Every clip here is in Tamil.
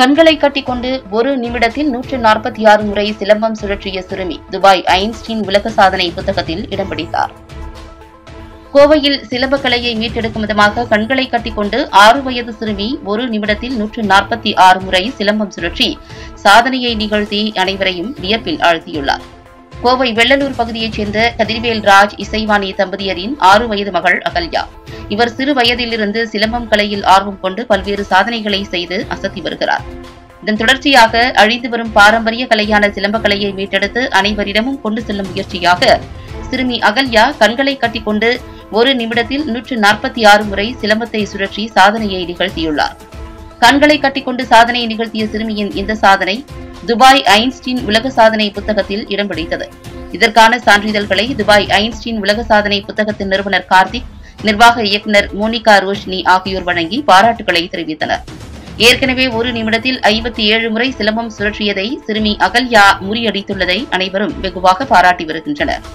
கண்களை கட்டிக்கொண்டு ஒரு நிமிடத்தில் நூற்று நாற்பத்தி ஆறு முறை சிலம்பம் சுழற்றிய சிறுமி துபாய் ஐன்ஸ்டீன் உலக சாதனை புத்தகத்தில் இடம் பிடித்தார் கோவையில் சிலம்ப கலையை மீட்டெடுக்கும் விதமாக கண்களை கட்டிக்கொண்டு ஆறு வயது சிறுமி ஒரு நிமிடத்தில் நூற்று நாற்பத்தி ஆறு முறை சிலம்பம் சுழற்றி சாதனையை நிகழ்த்தி அனைவரையும் வியப்பில் ஆழ்த்தியுள்ளார் கோவை வெள்ளலூர் பகுதியைச் சேர்ந்த கதிர்வேல் ராஜ் இசைவாணி தம்பதியரின் ஆறு வயது மகள் அகல்யா இவர் சிறு வயதிலிருந்து சிலம்பம் கலையில் ஆர்வம் கொண்டு பல்வேறு சாதனைகளை செய்து அசத்தி வருகிறார் இதன் தொடர்ச்சியாக அழிந்து வரும் பாரம்பரிய கலையான சிலம்ப கலையை மீட்டெடுத்து அனைவரிடமும் கொண்டு செல்லும் முயற்சியாக சிறுமி அகல்யா கண்களை கட்டிக்கொண்டு ஒரு நிமிடத்தில் நூற்று நாற்பத்தி ஆறு முறை சிலம்பத்தை சுழற்றி சாதனையை நிகழ்த்தியுள்ளார் கண்களை கட்டிக்கொண்டு சாதனை நிகழ்த்திய சிறுமியின் இந்த சாதனை துபாய் ஐன்ஸ்டீன் உலக சாதனை புத்தகத்தில் இடம் பிடித்தது இதற்கான சான்றிதழ்களை துபாய் ஐன்ஸ்டீன் உலக சாதனை புத்தகத்தின் நிறுவனர் கார்த்திக் நிர்வாக இயக்குநர் மோனிகா ரோஷினி ஆகியோர் வழங்கி பாராட்டுகளை தெரிவித்தனர் ஏற்கனவே ஒரு நிமிடத்தில் ஐம்பத்தி ஏழு முறை சிலம்பம் சுழற்றியதை சிறுமி அகல்யா முறியடித்துள்ளதை அனைவரும் வெகுவாக பாராட்டி வருகின்றனர்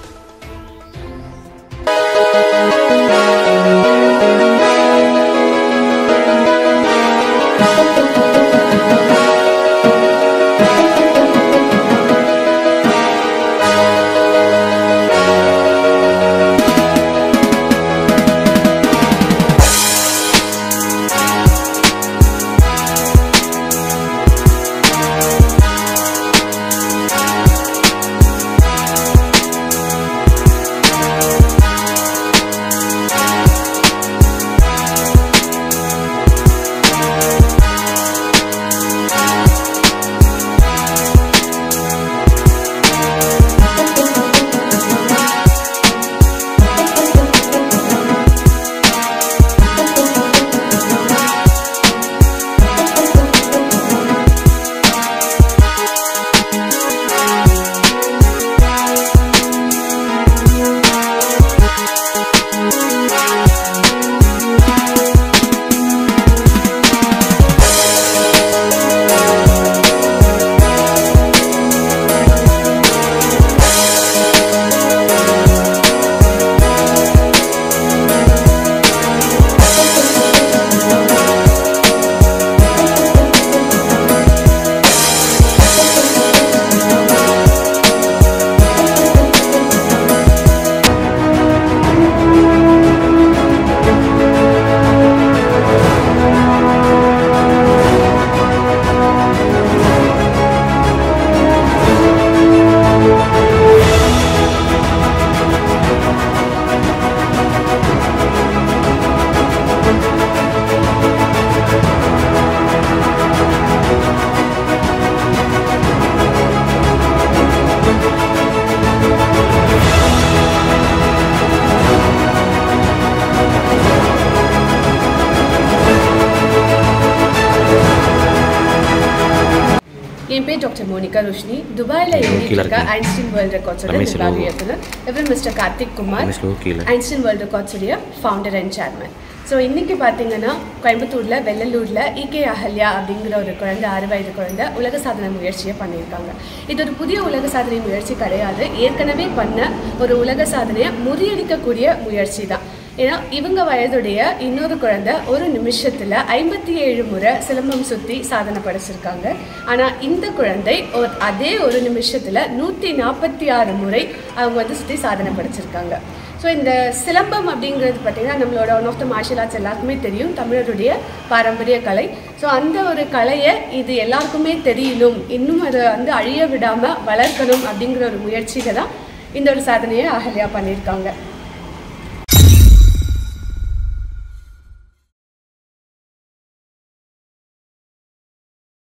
என் பேர் டாக்டர் மோனிகா ரோஷினி துபாயில் எழுதிட்டு இருக்க ஐன்ஸ்டீன் வேர்ல்ட் ரெக்கார்ட்ஸோட ரமேஷ் நிர்வாக லோகோ. இயக்குனர் இவர் மிஸ்டர் கார்த்திக் குமார் ரமேஷ் லோகோ கீழே. ஐன்ஸ்டீன் வேர்ல்ட் ரெக்கார்ட்ஸுடைய ஃபவுண்டர் அண்ட் சேர்மன் ஸோ இன்னைக்கு பார்த்தீங்கன்னா கோயம்புத்தூரில் வெள்ளலூரில் இகே அஹல்யா அப்படிங்கிற ஒரு குழந்தை ஆறு வயது குழந்தை உலக சாதனை முயற்சியை பண்ணியிருக்காங்க இது ஒரு புதிய உலக சாதனை முயற்சி கிடையாது ஏற்கனவே பண்ண ஒரு உலக சாதனையை முறியடிக்கக்கூடிய முயற்சி தான் ஏன்னா இவங்க வயதுடைய இன்னொரு குழந்தை ஒரு நிமிஷத்தில் ஐம்பத்தி ஏழு முறை சிலம்பம் சுற்றி சாதனை படைச்சிருக்காங்க ஆனால் இந்த குழந்தை ஒரு அதே ஒரு நிமிஷத்தில் நூற்றி நாற்பத்தி ஆறு முறை அவங்க வந்து சுற்றி சாதனை படைச்சிருக்காங்க ஸோ இந்த சிலம்பம் அப்படிங்கிறது பார்த்திங்கன்னா நம்மளோட one of the martial arts எல்லாருக்குமே தெரியும் தமிழருடைய பாரம்பரிய கலை ஸோ அந்த ஒரு கலையை இது எல்லாருக்குமே தெரியணும் இன்னும் அதை வந்து அழிய விடாமல் வளர்க்கணும் அப்படிங்கிற ஒரு முயற்சியில் தான் இந்த ஒரு சாதனையை அகல்யா பண்ணியிருக்காங்க